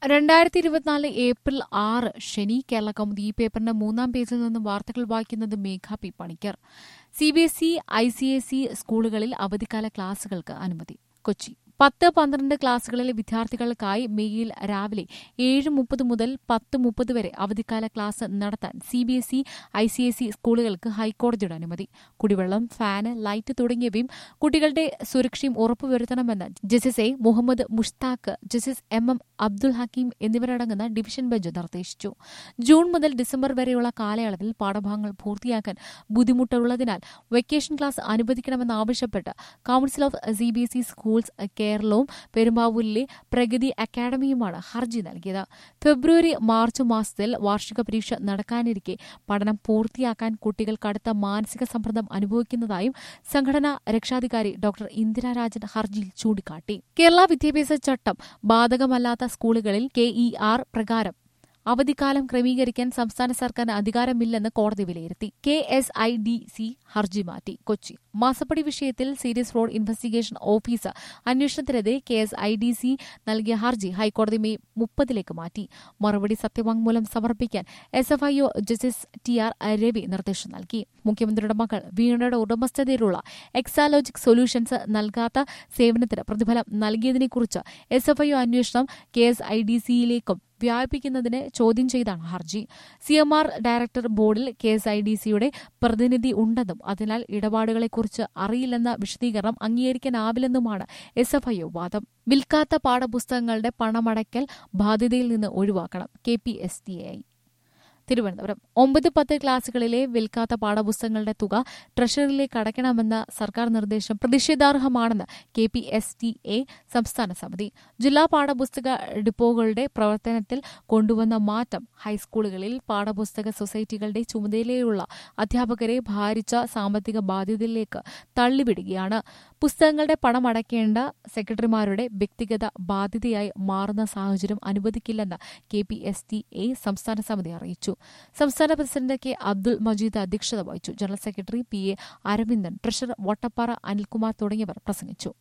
രണ്ടായിരത്തി ഇരുപത്തിനാല് ഏപ്രിൽ ആറ് ശനി കേരള കൗമുദി ഈ പേപ്പറിന്റെ മൂന്നാം പേജിൽ നിന്നും വാർത്തകൾ വായിക്കുന്നത് Megha P Panicker C B S E I C S E സ്കൂളുകളിൽ അവധിക്കാല ക്ലാസുകൾക്ക് അനുമതി കൊച്ചി പത്ത് പന്ത്രണ്ട് ക്ലാസുകളിലെ വിദ്യാർത്ഥികൾക്കായി മെയ്യിൽ രാവിലെ ഏഴ് മുപ്പത് മുതൽ പത്ത് മുപ്പത് വരെ അവധിക്കാല ക്ലാസ് നടത്താൻ C B S E I C S E സ്കൂളുകൾക്ക് ഹൈക്കോടതിയുടെ അനുമതി കുടിവെള്ളം ഫാന് ലൈറ്റ് തുടങ്ങിയവയും കുട്ടികളുടെ സുരക്ഷയും ഉറപ്പുവരുത്തണമെന്ന് justice A Muhammad Mushtaq justice M M Abdul Hakeem എന്നിവരടങ്ങുന്ന ഡിവിഷൻ ബെഞ്ച് നിർദ്ദേശിച്ചു ജൂൺ മുതൽ ഡിസംബർ വരെയുള്ള കാലയളവിൽ പാഠഭാഗങ്ങൾ പൂർത്തിയാക്കാൻ ബുദ്ധിമുട്ടുള്ളതിനാൽ വെക്കേഷൻ ക്ലാസ് അനുവദിക്കണമെന്നാവശ്യപ്പെട്ട് council of C B S E schools കേരളവും പെരുമ്പാവൂരിലെ പ്രഗതി അക്കാദമിയുമാണ് ഹർജി നൽകിയത് ഫെബ്രുവരി മാർച്ച് മാസത്തിൽ വാർഷിക പരീക്ഷ നടക്കാനിരിക്കെ പഠനം പൂർത്തിയാക്കാൻ കുട്ടികൾ കടുത്ത മാനസിക സമ്മർദ്ദം അനുഭവിക്കുന്നതായും സംഘടനാ രക്ഷാധികാരി ഡോക്ടർ ഇന്ദിരാരാജൻ ഹർജിയിൽ ചൂണ്ടിക്കാട്ടി കേരള വിദ്യാഭ്യാസ ചട്ടം ബാധകമല്ലാത്ത സ്കൂളുകളിൽ കെ ഇ ആർ പ്രകാരം അവധിക്കാലം ക്രമീകരിക്കാൻ സംസ്ഥാന സർക്കാരിന് അധികാരമില്ലെന്ന് കോടതി വിലയിരുത്തി K S I D C ഹർജി മാറ്റി കൊച്ചി മാസപ്പടി വിഷയത്തിൽ സീരിയസ് ഫ്രോഡ് ഇൻവെസ്റ്റിഗേഷൻ ഓഫീസർ അന്വേഷണത്തിനെതിരെ K S I D C നൽകിയ ഹർജി ഹൈക്കോടതി മെയ് മുപ്പതിലേക്ക് മാറ്റി മറുപടി സത്യവാങ്മൂലം സമർപ്പിക്കാൻ S F I O justice T R Ravi നിർദ്ദേശം നൽകി മുഖ്യമന്ത്രിയുടെ മകൾ വീണയുടെ ഉടമസ്ഥതയിലുള്ള എക്സാലോജിക് സൊല്യൂഷൻസ് നൽകാത്ത സേവനത്തിന് പ്രതിഫലം നൽകിയതിനെക്കുറിച്ച് എസ് എഫ് ഐ ഒ അന്വേഷണം കെ എസ് ഐ ഡി സിയിലേക്കും വ്യാപിപ്പിക്കുന്നതിനെ ചോദ്യം ചെയ്താണ് ഹർജി സി എം ആർ ഡയറക്ടർ ബോർഡിൽ കെ എസ് ഐ ഡി സിയുടെ പ്രതിനിധി ഉണ്ടെന്നും അതിനാൽ ഇടപാടുകളെക്കുറിച്ച് അറിയില്ലെന്ന വിശദീകരണം അംഗീകരിക്കാനാവില്ലെന്നുമാണ് എസ് എഫ് ഐ ഒ വാദം വിൽക്കാത്ത പാഠപുസ്തകങ്ങളുടെ പണമടയ്ക്കൽ ബാധ്യതയിൽ നിന്ന് ഒഴിവാക്കണം K P S T I Thiruvananthapuram ഒമ്പത് പത്ത് ക്ലാസുകളിലെ വിൽക്കാത്ത പാഠപുസ്തകങ്ങളുടെ തുക ട്രഷറിയിലേക്ക് അടയ്ക്കണമെന്ന സർക്കാർ നിർദ്ദേശം പ്രതിഷേധാർഹമാണെന്ന് K P S T A സംസ്ഥാന സമിതി ജില്ലാ പാഠപുസ്തക ഡിപ്പോകളുടെ പ്രവർത്തനത്തിൽ കൊണ്ടുവന്ന മാറ്റം ഹൈസ്കൂളുകളിൽ പാഠപുസ്തക സൊസൈറ്റികളുടെ ചുമതലയുള്ള അധ്യാപകരെ ഭാരിച്ച സാമ്പത്തിക ബാധ്യതയിലേക്ക് തള്ളിവിടുകയാണ് പുസ്തകങ്ങളുടെ പണം അടയ്ക്കേണ്ട സെക്രട്ടറിമാരുടെ വ്യക്തിഗത ബാധ്യതയായി മാറുന്ന സാഹചര്യം അനുവദിക്കില്ലെന്ന് K P S T A സംസ്ഥാന സമിതി അറിയിച്ചു സംസ്ഥാന പ്രസിഡന്റ് കെ അബ്ദുൾ മജീദ് അധ്യക്ഷത വഹിച്ചു general secretary P A Aravindan treasurer Vattappara Anilkumar തുടങ്ങിയവർ പ്രസംഗിച്ചു